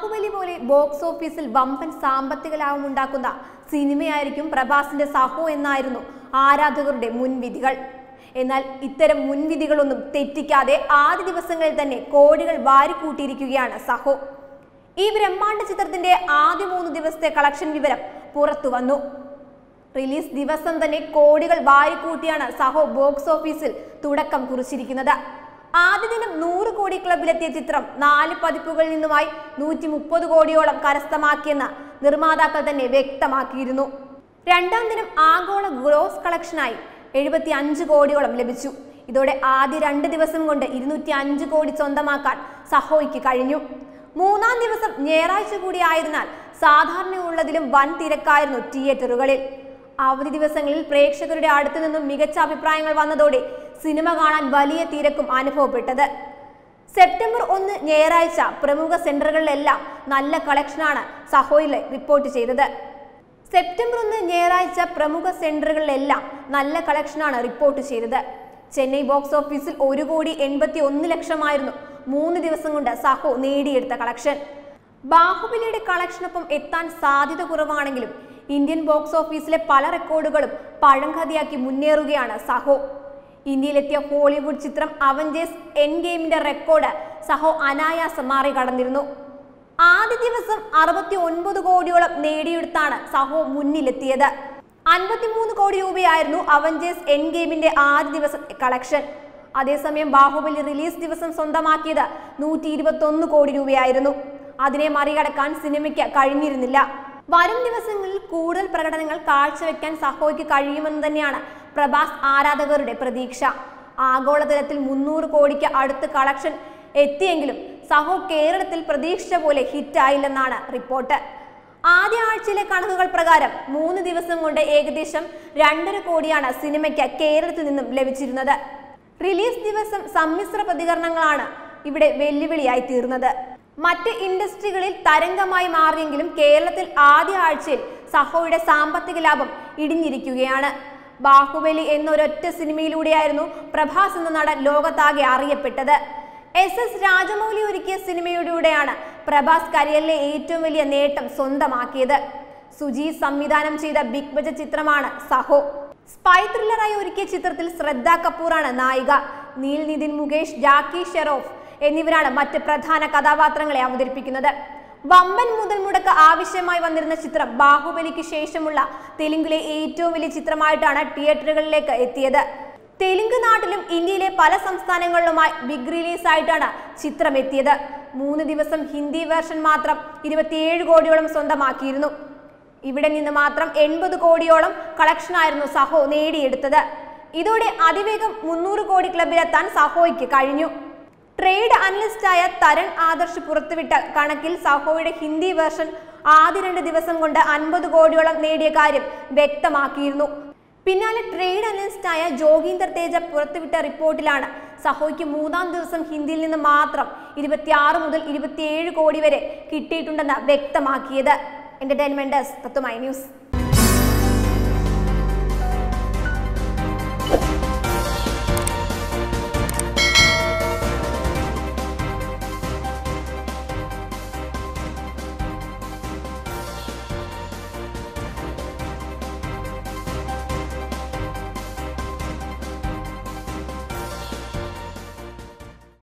ബാഹുബലി പോലെ ബോക്സ് ഓഫീസിൽ വമ്പൻ സാമ്പത്തിക ലാഭം ഉണ്ടാക്കുന്ന സിനിമയായിരിക്കും പ്രഭാസിന്റെ സഹോ എന്നായിരുന്നു ആരാധകരുടെ മുൻവിധികൾ എന്നാൽ ഇത്തരം മുൻവിധികളൊന്നും തെറ്റിക്കാതെ ആദ്യ ദിവസങ്ങളിൽ തന്നെ കോടികൾ വാരിക്കൂട്ടിയിരിക്കുകയാണ് സഹോ ഈ ബ്രഹ്മാണ്ഡ ചിത്രത്തിന്റെ ആദ്യ മൂന്ന് ദിവസത്തെ കളക്ഷൻ വിവരം പുറത്തു വന്നു റിലീസ് ദിവസം തന്നെ കോടികൾ വാരിക്കൂട്ടിയാണ് സഹോ ബോക്സ് ഓഫീസിൽ തുടക്കം കുറിച്ചിരിക്കുന്നത് ആദ്യ ദിനം നൂറ് കോടി ക്ലബിലെത്തിയ ചിത്രം നാല് പതിപ്പുകളിൽ നിന്നുമായി നൂറ്റി മുപ്പത് കോടിയോളം കരസ്ഥമാക്കിയെന്ന് നിർമ്മാതാക്കൾ തന്നെ വ്യക്തമാക്കിയിരുന്നു രണ്ടാം ദിനം ആഗോള ഗ്രോസ് കളക്ഷനായി എഴുപത്തി അഞ്ച് കോടിയോളം ലഭിച്ചു ഇതോടെ ആദ്യ രണ്ട് ദിവസം കൊണ്ട് ഇരുന്നൂറ്റി അഞ്ച് കോടി സ്വന്തമാക്കാൻ സഹോയ്ക്ക് കഴിഞ്ഞു മൂന്നാം ദിവസം ഞായറാഴ്ച കൂടി ആയതിനാൽ സാധാരണയുള്ളതിലും വൻ തിരക്കായിരുന്നു തിയേറ്ററുകളിൽ അവധി ദിവസങ്ങളിൽ പ്രേക്ഷകരുടെ അടുത്തു നിന്നും മികച്ച അഭിപ്രായങ്ങൾ വന്നതോടെ സിനിമ കാണാൻ വലിയ തിരക്കും അനുഭവപ്പെട്ടത് സെപ്റ്റംബർ ഒന്ന് ഞായറാഴ്ച പ്രമുഖ സെന്ററുകളിലെല്ലാം നല്ല കളക്ഷനാണ് സഹോയിലെ റിപ്പോർട്ട് ചെയ്തത് സെപ്റ്റംബർ ഒന്ന് ഞായറാഴ്ച പ്രമുഖ സെന്ററുകളിലെല്ലാം നല്ല കളക്ഷനാണ് റിപ്പോർട്ട് ചെയ്തത് ചെന്നൈ ബോക്സ് ഓഫീസിൽ ഒരു കോടി എൺപത്തി ഒന്ന് ലക്ഷമായിരുന്നു മൂന്ന് ദിവസം കൊണ്ട് സഹോ നേടിയെടുത്ത കളക്ഷൻ ബാഹുബലിയുടെ കളക്ഷനൊപ്പം എത്താൻ സാധ്യത കുറവാണെങ്കിലും ഇന്ത്യൻ ബോക്സ് ഓഫീസിലെ പല റെക്കോർഡുകളും പഴങ്കഥയാക്കി മുന്നേറുകയാണ് സഹോ ഇന്ത്യയിലെത്തിയ ഹോളിവുഡ് ചിത്രം അവഞ്ചേഴ്സ് എൻ ഗെയിമിന്റെ റെക്കോർഡ് സഹോ അനായാസം മറികടന്നിരുന്നു ആദ്യ ദിവസം അറുപത്തി ഒൻപത് കോടിയോളം നേടിയെടുത്താണ് സഹോ മുന്നിലെത്തിയത് അൻപത്തിമൂന്ന് കോടി രൂപയായിരുന്നു അവഞ്ചേഴ്സ് എൻ ഗെയിമിന്റെ ആദ്യ ദിവസത്തെ കളക്ഷൻ അതേസമയം ബാഹുബലി റിലീസ് ദിവസം സ്വന്തമാക്കിയത് നൂറ്റി ഇരുപത്തൊന്ന് കോടി രൂപയായിരുന്നു അതിനെ മറികടക്കാൻ സിനിമയ്ക്ക് കഴിഞ്ഞിരുന്നില്ല വരും ദിവസങ്ങളിൽ കൂടുതൽ പ്രകടനങ്ങൾ കാഴ്ചവെക്കാൻ സഹോയ്ക്ക് കഴിയുമെന്ന് തന്നെയാണ് പ്രഭാസ് ആരാധകരുടെ പ്രതീക്ഷ ആഗോളതലത്തിൽ മുന്നൂറ് കോടിക്ക് അടുത്ത് കളക്ഷൻ എത്തിയെങ്കിലും സഹോ കേരളത്തിൽ പ്രതീക്ഷിച്ച പോലെ ഹിറ്റായില്ലെന്നാണ് റിപ്പോർട്ട് ആദ്യ ആഴ്ചയിലെ കണക്കുകൾ പ്രകാരം മൂന്ന് ദിവസം കൊണ്ട് ഏകദേശം രണ്ടര കോടിയാണ് സിനിമയ്ക്ക് കേരളത്തിൽ നിന്നും ലഭിച്ചിരുന്നത് റിലീസ് ദിവസം സമ്മിശ്ര പ്രതികരണങ്ങളാണ് ഇവിടെ വെല്ലുവിളിയായി തീർന്നത് മറ്റ് ഇൻഡസ്ട്രികളിൽ തരംഗമായി മാറിയെങ്കിലും കേരളത്തിൽ ആദ്യ ആഴ്ചയിൽ സഹോയുടെ സാമ്പത്തിക ലാഭം ഇടിഞ്ഞിരിക്കുകയാണ് ബാഹുബലി എന്നൊരൊറ്റ സിനിമയിലൂടെയായിരുന്നു പ്രഭാസ് എന്ന നടൻ ലോകത്താകെ അറിയപ്പെട്ടത് എസ് എസ് രാജമൗലി ഒരുക്കിയ സിനിമയിലൂടെയാണ് പ്രഭാസ് കരിയറിലെ ഏറ്റവും വലിയ നേട്ടം സ്വന്തമാക്കിയത് സുജി സംവിധാനം ചെയ്ത ബിഗ് ബജറ്റ് ചിത്രമാണ് സഹോ സ്പൈ ത്രില്ലറായി ഒരുക്കിയ ചിത്രത്തിൽ ശ്രദ്ധ കപൂറാണ് നായിക നീൽ നിതിൻ മുകേഷ് ജാക്കി ഷെറോഫ് എന്നിവരാണ് മറ്റ് പ്രധാന കഥാപാത്രങ്ങളെ അവതരിപ്പിക്കുന്നത് വമ്പൻ മുതൽ മുടക്ക് ആവശ്യമായി വന്നിരുന്ന ചിത്രം ബാഹുബലിക്ക് ശേഷമുള്ള തെലുങ്കിലെ ഏറ്റവും വലിയ ചിത്രമായിട്ടാണ് തിയേറ്ററുകളിലേക്ക് എത്തിയത് തെലുങ്ക് നാട്ടിലും ഇന്ത്യയിലെ പല സംസ്ഥാനങ്ങളിലുമായി ബിഗ് റിലീസ് ആയിട്ടാണ് ചിത്രം എത്തിയത് മൂന്ന് ദിവസം ഹിന്ദി വേർഷൻ മാത്രം ഇരുപത്തിയേഴ് കോടിയോളം സ്വന്തമാക്കിയിരുന്നു ഇവിടെ നിന്ന് മാത്രം എൺപത് കോടിയോളം കളക്ഷനായിരുന്നു സഹോ നേടിയെടുത്തത് ഇതോടെ അതിവേഗം മുന്നൂറ് കോടി ക്ലബിലെത്താൻ സഹോയ്ക്ക് കഴിഞ്ഞു ട്രേഡ് അനലിസ്റ്റായ തരൺ ആദർശ് പുറത്തുവിട്ട കണക്കിൽ സഹോയുടെ ഹിന്ദി വേർഷൻ ആദ്യ രണ്ട് ദിവസം കൊണ്ട് അൻപത് കോടിയോളം നേടിയ കാര്യം വ്യക്തമാക്കിയിരുന്നു പിന്നാലെ ട്രേഡ് അനലിസ്റ്റായ ജോഗീന്ദർ തേജ പുറത്തുവിട്ട റിപ്പോർട്ടിലാണ് സഹോയ്ക്ക് മൂന്നാം ദിവസം ഹിന്ദിയിൽ നിന്ന് മാത്രം ഇരുപത്തിയാറ് മുതൽ ഇരുപത്തിയേഴ് കോടി വരെ കിട്ടിയിട്ടുണ്ടെന്ന് വ്യക്തമാക്കിയത് എന്റർടൈൻമെന്റ് ഡെസ്ക് തത്വമൈ ന്യൂസ്